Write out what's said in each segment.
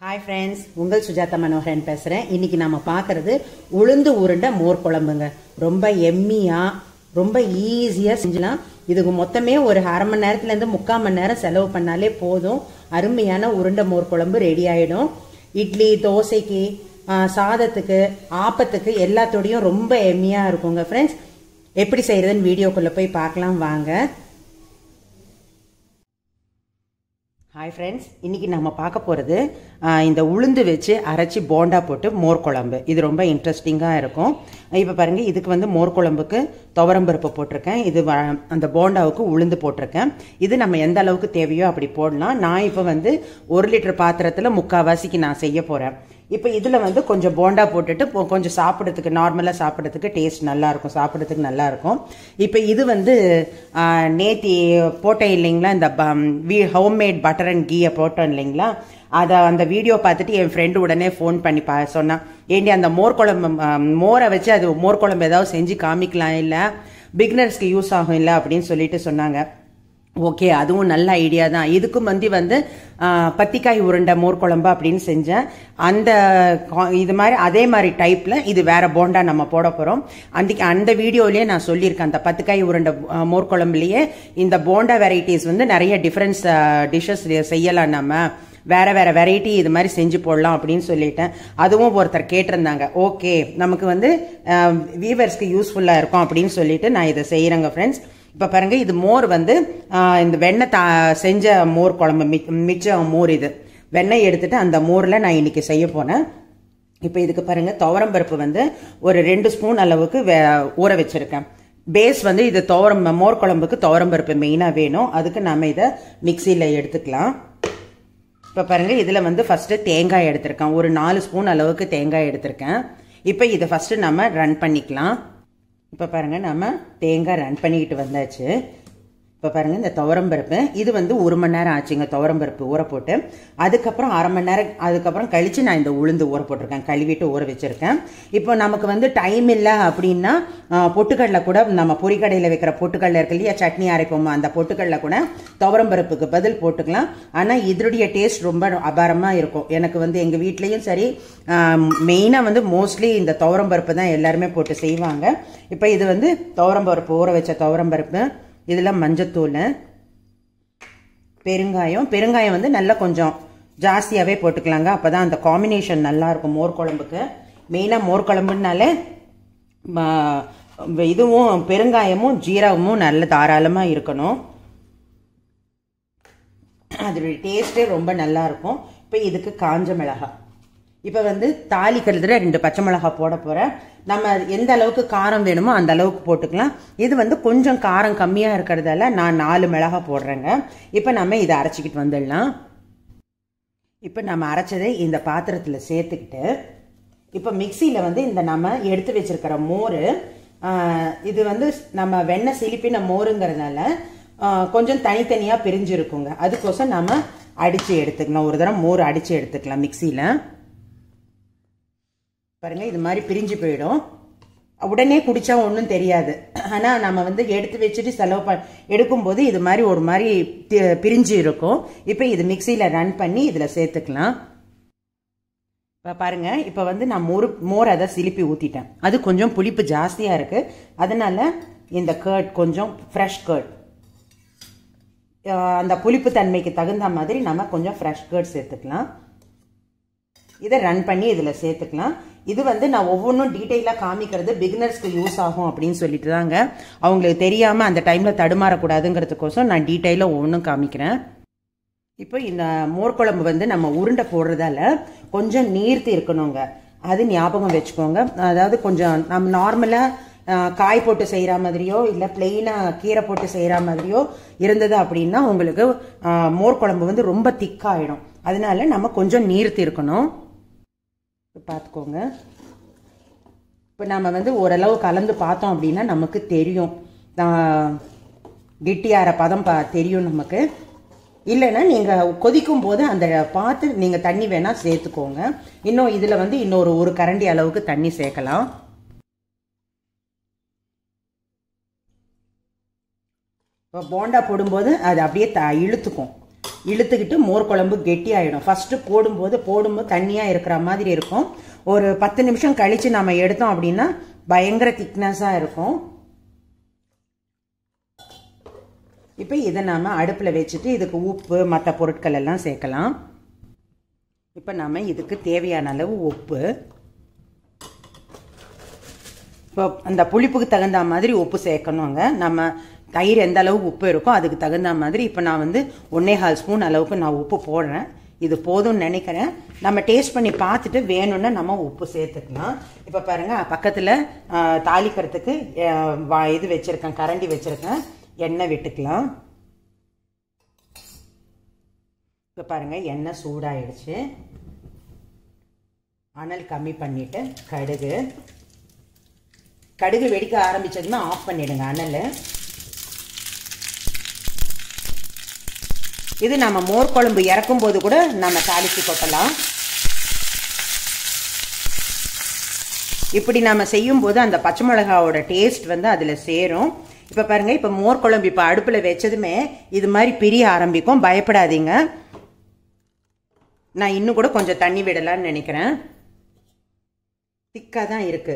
hi friends உங்கள் சுஜாதா மனோகரன் பேசுகிறேன் இன்னைக்கு நாம பார்க்கறது உளுந்து உருண்டை மோர் குழம்புங்க ரொம்ப எம்மியாக ரொம்ப ஈஸியாக செஞ்சலாம் இதுக்கு மொத்தமே ஒரு அரை மணி நேரத்துலேருந்து முக்கால் மணி நேரம் செலவு பண்ணாலே போதும் அருமையான உருண்டை மோர் குழம்பு ரெடி ஆகிடும் இட்லி தோசைக்கு ஆ, சாதத்துக்கு ஆப்பத்துக்கு எல்லாத்தோடையும் ரொம்ப எம்மியாக இருக்குங்க ஃப்ரெண்ட்ஸ் எப்படி செய்கிறதுன்னு வீடியோக்குள்ளே போய் பார்க்கலாம் வாங்க ஹாய் ஃப்ரெண்ட்ஸ் இன்றைக்கி நம்ம பார்க்க போகிறது இந்த உளுந்து வச்சு அரைச்சி போண்டா போட்டு மோர் குழம்பு இது ரொம்ப இன்ட்ரெஸ்டிங்காக இருக்கும் இப்போ பாருங்கள் இதுக்கு வந்து மோர் குழம்புக்கு துவரம்பருப்பு போட்டிருக்கேன் இது வ- அந்த போண்டாவுக்கு உளுந்து போட்டிருக்கேன் இது நம்ம எந்த அளவுக்கு தேவையோ அப்படி போடலாம் நான் இப்போ வந்து ஒரு லிட்டர் பாத்திரத்தில் முக்கால்வாசிக்கு நான் செய்ய போகிறேன் இப்போ இதில் வந்து கொஞ்சம் போண்டா போட்டுட்டு இப்போ கொஞ்சம் சாப்பிட்றதுக்கு நார்மலாக சாப்பிட்றதுக்கு டேஸ்ட் நல்லா இருக்கும் சாப்பிட்றதுக்கு நல்லா இருக்கும் இப்போ இது வந்து ஆ, நேத்தி போட்டேன் இல்லைங்களா இந்த ஹோம்மேட் பட்டர் அண்ட் கீயை போட்டோம் இல்லைங்களா அதை அந்த வீடியோ பார்த்துட்டு என் ஃப்ரெண்டு உடனே ஃபோன் பண்ணி பா சொன்னான் ஏண்டி அந்த மோர் குழம்பு ஆ, மோரை வச்சு அது மோர் குழம்பு ஏதாவது செஞ்சு காமிக்கலாம் இல்லை பிகினர்ஸ்க்கு யூஸ் ஆகும் இல்லை அப்படின்னு சொல்லிட்டு சொன்னாங்க ஓகே அதுவும் நல்ல ஐடியா தான் இதுக்கும் வந்து வந்து ஆ, பத்திக்காய் உருண்டை மோர் குழம்பு அப்படின்னு செஞ்சேன் அந்த கா- இது மாதிரி அதே மாதிரி டைப்பில் இது வேற போண்டா நம்ம போட போகிறோம் அன்றைக்கி அந்த வீடியோலேயே நான் சொல்லியிருக்கேன் அந்த பத்துக்காய் உருண்டை ஆ, மோர் குழம்புலேயே இந்த போண்டா வெரைட்டிஸ் வந்து நிறைய டிஃப்ரெண்ட்ஸ் டிஷ்ஷஸ் செய்யலாம் நம்ம வேற வேற வெரைட்டி இது மாதிரி செஞ்சு போடலாம் அப்படின்னு சொல்லிட்டேன் அதுவும் ஒருத்தர் கேட்டிருந்தாங்க ஓகே நமக்கு வந்து வீவர்ஸ்க்கு யூஸ்ஃபுல்லாக இருக்கும் அப்படின்னு சொல்லிட்டு நான் இதை செய்கிறேங்க ஃப்ரெண்ட்ஸ் இப்போ பாருங்க இது மோர் வந்து ஆஹ், இந்த வெண்ணெய் தா செஞ்ச மோர் குழம்பு மி- மிச்ச மோர் இது வெண்ணெய் எடுத்துட்டு அந்த மோரில் நான் இன்னைக்கு செய்ய போனேன் இப்போ இதுக்கு பாருங்க துவரம் பருப்பு வந்து ஒரு ரெண்டு ஸ்பூன் அளவுக்கு வே- ஊற வச்சிருக்கேன் பேஸ் வந்து இது துவரம் மோர் குழம்புக்கு துவரம் பருப்பு மெயினாக வேணும் அதுக்கு நம்ம இதை மிக்சியில் எடுத்துக்கலாம் இப்போ பாருங்க இதில் வந்து ஃபர்ஸ்ட் தேங்காய் எடுத்திருக்கேன் ஒரு நாலு ஸ்பூன் அளவுக்கு தேங்காய் எடுத்திருக்கேன் இப்போ இதை ஃபர்ஸ்ட் நம்ம ரன் பண்ணிக்கலாம் இப்போ பாருங்க நம்ம தேங்காய் ரன் பண்ணிக்கிட்டு வந்தாச்சு இப்போ பாருங்க இந்த துவரம்பருப்பு இது வந்து ஒரு மணி நேரம் ஆச்சுங்க துவரம்பருப்பு ஊற போட்டு அதுக்கப்புறம் அரை மணி நேரம் அதுக்கப்புறம் கழிச்சு நான் இந்த உளுந்து ஊற போட்டிருக்கேன் கழுவிட்டு ஊற வச்சிருக்கேன் இப்போ நமக்கு வந்து டைம் இல்லை அப்படின்னா ஆ, பொட்டுக்கடலை கூட நம்ம பொரிக்கடையில் வைக்கிற பொட்டுக்கடலை இருக்கு இல்லையா சட்னி அரைப்போமா அந்த பொட்டுக்கடலை கூட துவரம்பருப்புக்கு பதில் போட்டுக்கலாம் ஆனால் இதனுடைய டேஸ்ட் ரொம்ப அபாரமாக இருக்கும் எனக்கு வந்து எங்கள் வீட்லேயும் சரி மெயினாக வந்து மோஸ்ட்லி இந்த துவரம்பருப்பு தான் எல்லாருமே போட்டு செய்வாங்க இப்போ இது வந்து துவரம்பருப்பு ஊற வச்ச துவரம்பருப்பு இதில் மஞ்சத்தூள் பெருங்காயம் பெருங்காயம் வந்து நல்லா கொஞ்சம் ஜாஸ்தியாகவே போட்டுக்கலாங்க அப்போ தான் அந்த காம்பினேஷன் நல்லா இருக்கும் மோர் குழம்புக்கு மெயினாக மோர் குழம்புனாலே ம- இதுவும் பெருங்காயமும் ஜீரகமும் நல்ல தாராளமாக இருக்கணும் அதோடைய டேஸ்ட்டே ரொம்ப நல்லா இருக்கும் இப்போ இதுக்கு காஞ்ச மிளகாய் இப்போ வந்து தாளிக்கிறதுல ரெண்டு பச்சை மிளகாய் போட போகிறேன் நம்ம எந்த அளவுக்கு காரம் வேணுமோ அந்த அளவுக்கு போட்டுக்கலாம் இது வந்து கொஞ்சம் காரம் கம்மியாக இருக்கிறதால நான் நாலு மிளகாய் போடுறேங்க இப்போ நம்ம இதை அரைச்சிக்கிட்டு வந்துடலாம் இப்போ நம்ம அரைச்சதை இந்த பாத்திரத்தில் சேர்த்துக்கிட்டு இப்போ மிக்சியில் வந்து இந்த நம்ம எடுத்து வச்சிருக்கிற மோர் இது வந்து நம்ம வெண்ணெய் சிலிப்பின மோருங்கிறதுனால ஆ, கொஞ்சம் தனித்தனியாக பிரிஞ்சு இருக்குங்க அதுக்கோசம் நம்ம அடித்து எடுத்துக்கலாம் ஒரு தடவை மோர் அடித்து எடுத்துக்கலாம் மிக்சியில் பாருங்க இது மாதிரி பிரிஞ்சு போயிடும் உடனே குடிச்சா ஒன்றும் தெரியாது ஆனால் நம்ம வந்து எடுத்து வச்சுட்டு செலவு ப எடுக்கும்போது இது மாதிரி ஒரு மாதிரி தி- பிரிஞ்சு இருக்கும் இப்போ இது மிக்சியில் ரன் பண்ணி இதில் சேர்த்துக்கலாம் இப்போ பாருங்க இப்போ வந்து நான் மோர் மோர் அதை சிலிப்பி ஊற்றிட்டேன் அது கொஞ்சம் புளிப்பு ஜாஸ்தியாக இருக்குது அதனால இந்த கர்ட் கொஞ்சம் ஃப்ரெஷ் கர்ட் அந்த புளிப்பு தன்மைக்கு தகுந்த மாதிரி நம்ம கொஞ்சம் ஃப்ரெஷ் கர்ட் சேர்த்துக்கலாம் இதை ரன் பண்ணி இதில் சேர்த்துக்கலாம் இது வந்து நான் ஒவ்வொன்றும் டீட்டெயிலாக காமிக்கிறது பிகினர்ஸ்க்கு யூஸ் ஆகும் அப்படின்னு சொல்லிட்டு தாங்க அவங்களுக்கு தெரியாமல் அந்த டைமில் தடுமாறக்கூடாதுங்கிறதுக்கோசம் நான் டீட்டெயிலாக ஒவ்வொன்றும் காமிக்கிறேன் இப்போ இந்த மோர் குழம்பு வந்து நம்ம உருண்டை போடுறதால கொஞ்சம் நீர்த்து இருக்கணுங்க அது ஞாபகம் வச்சுக்கோங்க அதாவது கொஞ்சம் நம்ம நார்மலாக காய் போட்டு செய்கிற மாதிரியோ இல்லை பிளெயினாக கீரை போட்டு செய்கிற மாதிரியோ இருந்தது அப்படின்னா உங்களுக்கு ஆ, மோர் குழம்பு வந்து ரொம்ப திக்காயிடும் அதனால நம்ம கொஞ்சம் நீர்த்து இருக்கணும் இப்போ பார்த்துக்கோங்க இப்போ நம்ம வந்து ஓரளவு கலந்து பார்த்தோம் அப்படின்னா நமக்கு தெரியும் ஆஹ், கெட்டியார பதம் பா தெரியும் நமக்கு இல்லைன்னா நீங்கள் கொதிக்கும் போது அந்த பார்த்து நீங்கள் தண்ணி வேணால் சேர்த்துக்கோங்க இன்னும் இதில் வந்து இன்னொரு ஒரு கரண்டி அளவுக்கு தண்ணி சேர்க்கலாம் இப்போ போண்டா போடும்போது அது அப்படியே த இழுத்துக்கும் இழுத்துக்கிட்டு மோர் குழம்பு கெட்டி ஆகிடும் ஃபஸ்ட்டு போடும்போது போடும்போது தண்ணியாக இருக்கிற மாதிரி இருக்கும் ஒரு பத்து நிமிஷம் கழித்து நம்ம எடுத்தோம் அப்படின்னா பயங்கர திக்னஸாக இருக்கும் இப்போ இதை நாம் அடுப்பில் வச்சுட்டு இதுக்கு உப்பு மற்ற பொருட்கள் எல்லாம் சேர்க்கலாம் இப்போ நாம் இதுக்கு தேவையான அளவு உப்பு இப்போ அந்த புளிப்புக்கு தகுந்த மாதிரி உப்பு சேர்க்கணுங்க நம்ம தயிர் எந்த அளவு உப்பு இருக்கோ அதுக்கு தகுந்த மாதிரி இப்போ நான் வந்து ஒன்னே கால் ஸ்பூன் அளவுக்கு நான் உப்பு போடுறேன் இது போதும்னு நினைக்கிறேன் நம்ம டேஸ்ட் பண்ணி பார்த்துட்டு வேணும்னா நம்ம உப்பு சேர்த்துக்கலாம் இப்போ பாருங்கள் பக்கத்தில் தாளிக்கிறதுக்கு இது வச்சுருக்கேன் கரண்டி வச்சுருக்கேன் எண்ணெய் விட்டுக்கலாம் இப்போ பாருங்கள் எண்ணெய் சூடாயிடுச்சு அனல் கம்மி பண்ணிவிட்டு கடுகு கடுகு வெடிக்க ஆரம்பிச்சதுமே ஆஃப் பண்ணிடுங்க அனல் இது நம்ம மோர் குழம்பு இறக்கும் போது கூட நம்ம தாளித்து கொட்டலாம் இப்படி நம்ம செய்யும் போது அந்த பச்சை மிளகாவோட டேஸ்ட் வந்து அதில் சேரும் இப்போ பாருங்க இப்போ மோர் குழம்பு இப்போ அடுப்பில் வச்சதுமே இது மாதிரி பிரிய ஆரம்பிக்கும் பயப்படாதீங்க நான் இன்னும் கூட கொஞ்சம் தண்ணி விடலான்னு நினைக்கிறேன் திக்காக தான் இருக்குது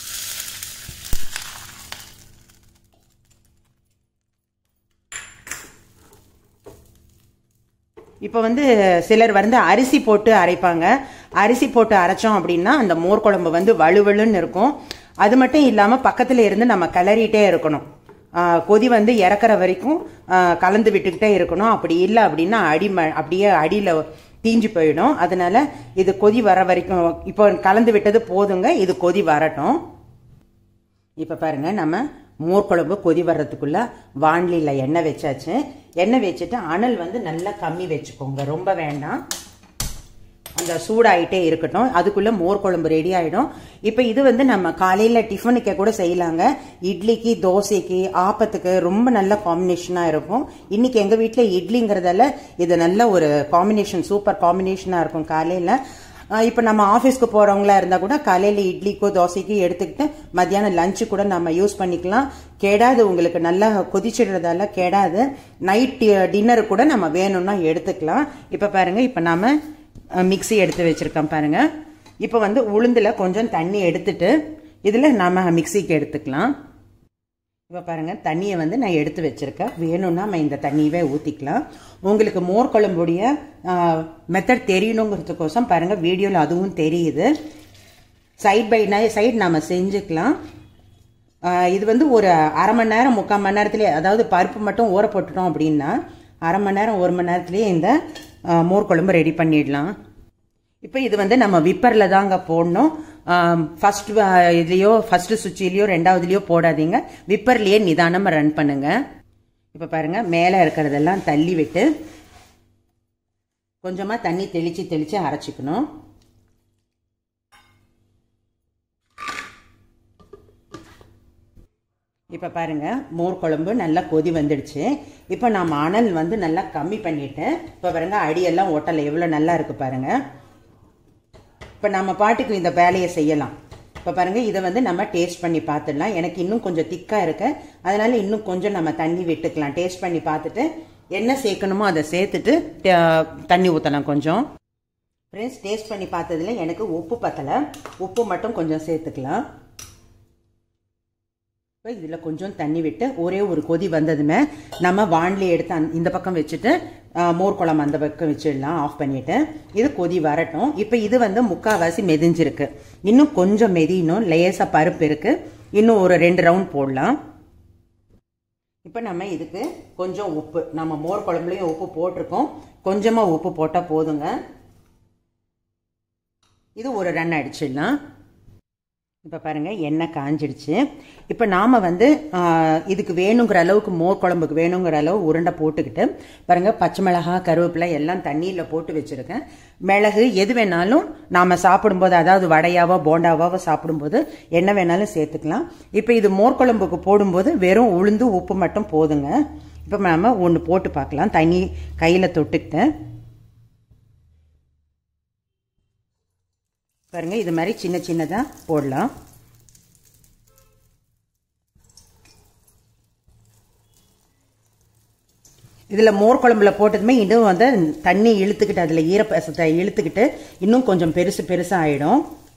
இப்போ வந்து சிலர் வந்து அரிசி போட்டு அரைப்பாங்க அரிசி போட்டு அரைச்சோம் அப்படின்னா அந்த மோர் குழம்பு வந்து வலுவலுன்னு இருக்கும் அது மட்டும் இல்லாமல் பக்கத்தில் இருந்து நம்ம கிளறிட்டே இருக்கணும் கொதி வந்து இறக்குற வரைக்கும் கலந்து விட்டுக்கிட்டே இருக்கணும் அப்படி இல்லை அப்படின்னா அடி அப்படியே அடியில் தீஞ்சு போயிடும் அதனால இது கொதி வர வரைக்கும் இப்போ கலந்து விட்டது போதுங்க இது கொதி வரட்டும் இப்போ பாருங்க நம்ம மோர் குழம்பு கொதி வர்றதுக்குள்ள வான்லியில் எண்ணெய் வச்சாச்சு எண்ணெய் வச்சுட்டு அனல் வந்து நல்லா கம்மி வச்சுக்கோங்க ரொம்ப வேண்டாம் அந்த சூடாயிட்டே இருக்கட்டும் அதுக்குள்ள மோர் குழம்பு ரெடி ஆயிடும் இப்போ இது வந்து நம்ம காலையில டிஃபனுக்கு கூட செய்யலாங்க இட்லிக்கு தோசைக்கு ஆப்பத்துக்கு ரொம்ப நல்ல காம்பினேஷனா இருக்கும் இன்னைக்கு எங்க வீட்டில் இட்லிங்கிறதால இது நல்ல ஒரு காம்பினேஷன் சூப்பர் காம்பினேஷனா இருக்கும் காலையில இப்போ நம்ம ஆஃபீஸ்க்கு போகிறவங்களா இருந்தால் கூட காலையில் இட்லிக்கோ தோசைக்கோ எடுத்துக்கிட்டு மத்தியானம் லஞ்சு கூட நம்ம யூஸ் பண்ணிக்கலாம் கேடாது உங்களுக்கு நல்லா கொதிச்சிடுறதால கேடாது நைட் டின்னர் கூட நம்ம வேணும்னா எடுத்துக்கலாம் இப்போ பாருங்கள் இப்போ நாம மிக்சி எடுத்து வச்சுருக்கோம் பாருங்கள் இப்போ வந்து உளுந்தில் கொஞ்சம் தண்ணி எடுத்துட்டு இதில் நம்ம மிக்சிக்கு எடுத்துக்கலாம் இப்போ பாருங்கள் தண்ணியை வந்து நான் எடுத்து வச்சுருக்கேன் வேணும்னா நம்ம இந்த தண்ணியவே ஊற்றிக்கலாம் உங்களுக்கு மோர் குழம்புடைய மெத்தட் தெரியணுங்கிறதுக்கோசம் பாருங்கள் வீடியோவில் அதுவும் தெரியுது சைட் பை சைடு நம்ம செஞ்சுக்கலாம் இது வந்து ஒரு அரை மணி நேரம் முக்கால் மணி நேரத்துலேயே அதாவது பருப்பு மட்டும் ஊற போட்டுட்டோம் அப்படின்னா அரை மணி நேரம் ஒரு மணி நேரத்துலேயே இந்த மோர் குழம்பு ரெடி பண்ணிடலாம் இப்போ இது வந்து நம்ம விப்பரில் தாங்க போடணும் ஃபர்ஸ்ட் இதுலேயோ ஃபர்ஸ்ட் சுவிட்சிலையோ ரெண்டாவதுலேயோ போடாதீங்க விப்பர்லேயே நிதானமாக ரன் பண்ணுங்க இப்போ பாருங்க மேலே இருக்கிறதெல்லாம் தள்ளி விட்டு கொஞ்சமாக தண்ணி தெளித்து தெளித்து அரைச்சிக்கணும் இப்போ பாருங்க மோர் குழம்பு நல்லா கொதி வந்துடுச்சு இப்போ நான் அனல் வந்து நல்லா கம்மி பண்ணிட்டேன் இப்போ பாருங்க அடியெல்லாம் ஒட்டலை எவ்வளோ நல்லா இருக்கு பாருங்க இப்போ நம்ம பாட்டுக்கு இந்த வேலையை செய்யலாம் இப்போ பாருங்கள் இதை வந்து நம்ம டேஸ்ட் பண்ணி பார்த்துடலாம் எனக்கு இன்னும் கொஞ்சம் திக்காக இருக்கு அதனால இன்னும் கொஞ்சம் நம்ம தண்ணி விட்டுக்கலாம் டேஸ்ட் பண்ணி பார்த்துட்டு என்ன சேர்க்கணுமோ அதை சேர்த்துட்டு தண்ணி ஊற்றலாம் கொஞ்சம் ஃப்ரெண்ட்ஸ் டேஸ்ட் பண்ணி பார்த்ததுல எனக்கு உப்பு பத்தலை உப்பு மட்டும் கொஞ்சம் சேர்த்துக்கலாம் இப்போ இதில் கொஞ்சம் தண்ணி விட்டு ஒரே ஒரு கொதி வந்ததுமே நம்ம வான்லி எடுத்து அந்த இந்த பக்கம் வச்சுட்டு மோர் குழம்பு அந்த பக்கம் வச்சிடலாம் ஆஃப் பண்ணிவிட்டு இது கொதி வரட்டும் இப்போ இது வந்து முக்கால்வாசி மெதிஞ்சிருக்கு இன்னும் கொஞ்சம் மெதியணும் லேசாக பருப்பு இருக்குது இன்னும் ஒரு ரெண்டு ரவுண்ட் போடலாம் இப்போ நம்ம இதுக்கு கொஞ்சம் உப்பு நம்ம மோர் குழம்புலையும் உப்பு போட்டிருக்கோம் கொஞ்சமாக உப்பு போட்டால் போதுங்க இது ஒரு ரன் அடிச்சிடலாம் இப்போ பாருங்கள் எண்ணெய் காஞ்சிடுச்சு இப்போ நாம் வந்து இதுக்கு வேணுங்கிற அளவுக்கு மோர் குழம்புக்கு வேணுங்கிற அளவு உருண்டை போட்டுக்கிட்டு பாருங்கள் பச்சை மிளகா கருவேப்பிலை எல்லாம் தண்ணியில் போட்டு வச்சுருக்கேன் மிளகு எது வேணாலும் நாம் சாப்பிடும்போது அதாவது வடையாவோ போண்டாவாவோ சாப்பிடும்போது என்ன வேணாலும் சேர்த்துக்கலாம் இப்போ இது மோர் குழம்புக்கு போடும்போது வெறும் உளுந்து உப்பு மட்டும் போதுங்க இப்போ நம்ம ஒன்று போட்டு பார்க்கலாம் தண்ணி கையில் தொட்டுக்கிட்டு பாருங்க இது மாதிரி சின்ன சின்னதாக போடலாம் இதில் மோர் குழம்புல போட்டதுமே இன்னும் வந்து தண்ணி இழுத்துக்கிட்டு அதில் ஈரப்பசத்தை இழுத்துக்கிட்டு இன்னும் கொஞ்சம் பெருசு பெருசாக ஆகிடும்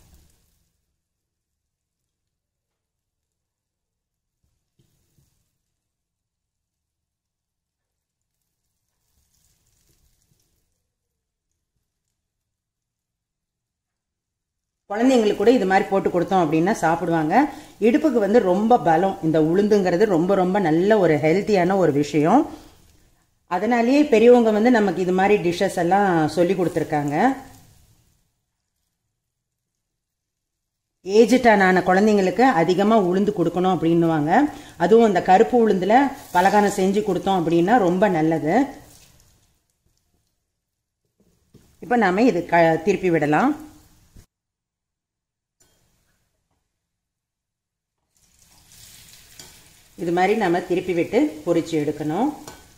குழந்தைங்களுக்கு கூட இது மாதிரி போட்டு கொடுத்தோம் அப்படின்னா சாப்பிடுவாங்க இடுப்புக்கு வந்து ரொம்ப பலம் இந்த உளுந்துங்கிறது ரொம்ப ரொம்ப நல்ல ஒரு ஹெல்த்தியான ஒரு விஷயம் அதனாலேயே பெரியவங்க வந்து நமக்கு இது மாதிரி டிஷ்ஷஸ் எல்லாம் சொல்லி கொடுத்துருக்காங்க ஏஜிட்டான குழந்தைங்களுக்கு அதிகமாக உளுந்து கொடுக்கணும் அப்படின்னுவாங்க அதுவும் இந்த கருப்பு உளுந்தில் பலகாரம் செஞ்சு கொடுத்தோம் அப்படின்னா ரொம்ப நல்லது இப்போ நாம இது க திருப்பி விடலாம் இது மாதிரி நம்ம திருப்பி விட்டு பொரிச்சு எடுக்கணும்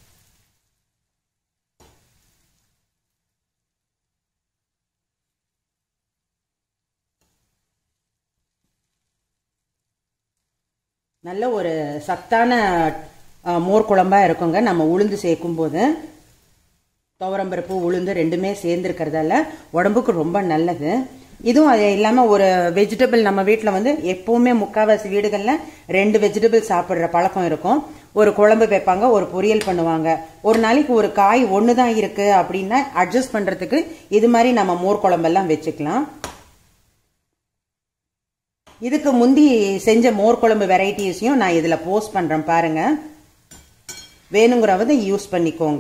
நல்ல ஒரு சத்தான மோர் குழம்பா இருக்குங்க நம்ம உளுந்து சேர்க்கும் போது துவரம்பருப்பு உளுந்து ரெண்டுமே சேர்ந்துருக்கிறதால உடம்புக்கு ரொம்ப நல்லது இதுவும் அது இல்லாமல் ஒரு வெஜிடபிள் நம்ம வீட்டில் வந்து எப்போவுமே முக்கால்வாசி வீடுகளில் ரெண்டு வெஜிடபிள் சாப்பிட்ற பழக்கம் இருக்கும் ஒரு குழம்பு வைப்பாங்க ஒரு பொரியல் பண்ணுவாங்க ஒரு நாளைக்கு ஒரு காய் ஒன்று தான் இருக்குது அப்படின்னா அட்ஜஸ்ட் பண்ணுறதுக்கு இது மாதிரி நம்ம மோர் குழம்பெல்லாம் வச்சுக்கலாம் இதுக்கு முந்தி செஞ்ச மோர் குழம்பு வெரைட்டிஸையும் நான் இதில் போஸ்ட் பண்ணுறேன் பாருங்கள் வேணுங்கிறவது யூஸ் பண்ணிக்கோங்க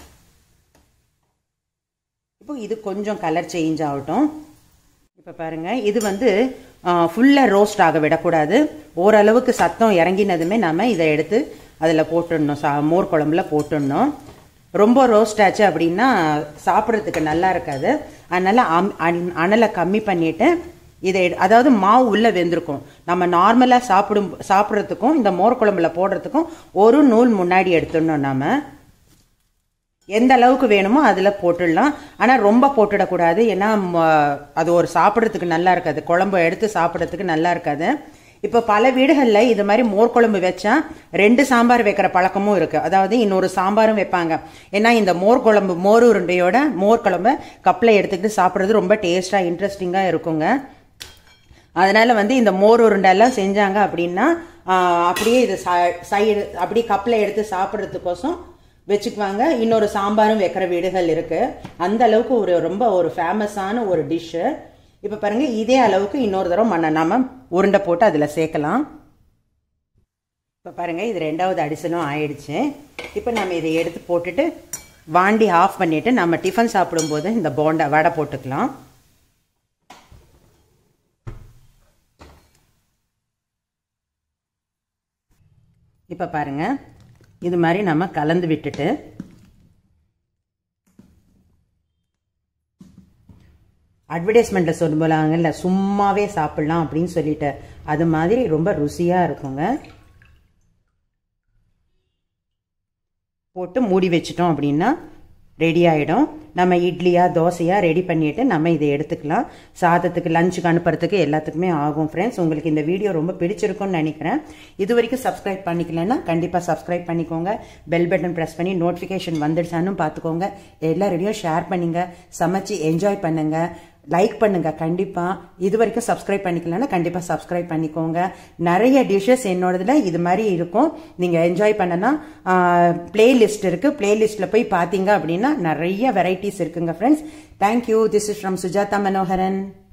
இப்போ இது கொஞ்சம் கலர் சேஞ்ச் ஆகட்டும் இப்போ பாருங்கள் இது வந்து ஃபுல்லாக ரோஸ்ட் ஆக விடக்கூடாது ஓரளவுக்கு சத்தம் இறங்கினதுமே நம்ம இதை எடுத்து அதில் போட்டுடணும் சா மோர் குழம்புல போட்டுடணும் ரொம்ப ரோஸ்ட் ஆச்சு அப்படின்னா சாப்பிட்றதுக்கு நல்லா இருக்காது அதனால் அம் அனலை கம்மி பண்ணிவிட்டு இதை அதாவது மாவு உள்ளே வெந்திருக்கும் நம்ம நார்மலாக சாப்பிடும் சாப்பிட்றதுக்கும் இந்த மோர் குழம்புல போடுறதுக்கும் ஒரு நூல் முன்னாடி எடுத்துடணும் நம்ம எந்த அளவுக்கு வேணுமோ அதில் போட்டுடலாம் ஆனால் ரொம்ப போட்டுடக்கூடாது ஏன்னா அது ஒரு சாப்பிட்றதுக்கு நல்லா இருக்காது குழம்பு எடுத்து சாப்பிட்றதுக்கு நல்லா இருக்காது இப்போ பல வீடுகளில் இது மாதிரி மோர் குழம்பு வச்சா ரெண்டு சாம்பார் வைக்கிற பழக்கமும் இருக்குது அதாவது இன்னொரு சாம்பாரும் வைப்பாங்க ஏன்னா இந்த மோர் குழம்பு மோர் உருண்டையோட மோர் குழம்பு கப்பில் எடுத்துக்கிட்டு சாப்பிட்றது ரொம்ப டேஸ்ட்டாக இன்ட்ரெஸ்டிங்காக இருக்குங்க அதனால் வந்து இந்த மோர் உருண்டெல்லாம் செஞ்சாங்க அப்படின்னா அப்படியே இது சைடு அப்படியே கப்பில் எடுத்து சாப்பிட்றதுக்கோசம் வச்சுக்குவாங்க இன்னொரு சாம்பாரும் வைக்கிற வீடுகள் இருக்குது அந்த அளவுக்கு ஒரு ரொம்ப ஒரு ஃபேமஸான ஒரு டிஷ்ஷு இப்போ பாருங்கள் இதே அளவுக்கு இன்னொரு தடவை மண்ணை நாம உருண்டை போட்டு அதில் சேர்க்கலாம் இப்போ பாருங்கள் இது ரெண்டாவது அடிசனும் ஆயிடுச்சு இப்போ நம்ம இதை எடுத்து போட்டுட்டு வாண்டி ஆஃப் பண்ணிவிட்டு நம்ம டிஃபன் சாப்பிடும்போது இந்த போண்டா வடை போட்டுக்கலாம் இப்போ பாருங்கள் இது மாதிரி நம்ம கலந்து விட்டுட்டு அட்வர்டைஸ்மெண்ட்டில் சொல்லுவாங்கல்ல சும்மாவே சாப்பிட்லாம் அப்படின்னு சொல்லிட்டு அது மாதிரி ரொம்ப ருசியாக இருக்குங்க போட்டு மூடி வச்சிட்டோம் அப்படின்னா ரெடி ஆகிடும் நம்ம இட்லியா தோசையா ரெடி பண்ணிட்டு நம்ம இதை எடுத்துக்கலாம் சாதத்துக்கு லஞ்சுக்கு அனுப்புறதுக்கு எல்லாத்துக்குமே ஆகும் ஃப்ரெண்ட்ஸ் உங்களுக்கு இந்த வீடியோ ரொம்ப பிடிச்சிருக்கும்னு நினைக்கிறேன் இது வரைக்கும் சப்ஸ்கிரைப் பண்ணிக்கலன்னா கண்டிப்பாக சப்ஸ்கிரைப் பண்ணிக்கோங்க பெல் பட்டன் ப்ரெஸ் பண்ணி நோட்டிஃபிகேஷன் வந்துடுச்சான்னு பார்த்துக்கோங்க எல்லாரோடையும் ஷேர் பண்ணுங்க சமைச்சு என்ஜாய் பண்ணுங்க லைக் பண்ணுங்க கண்டிப்பா இது வரைக்கும் சப்ஸ்கிரைப் பண்ணிக்கலன்னா கண்டிப்பா சப்ஸ்கிரைப் பண்ணிக்கோங்க நிறைய டிஷ்ஷஸ் என்னோடதுல இது மாதிரி இருக்கும் நீங்க என்ஜாய் பண்ணனா பிளேலிஸ்ட் இருக்கு பிளேலிஸ்ட்ல போய் பாத்தீங்க அப்படின்னா நிறைய வெரைட்டிஸ் இருக்குங்க friends thank you this is from Sujatha Manoharan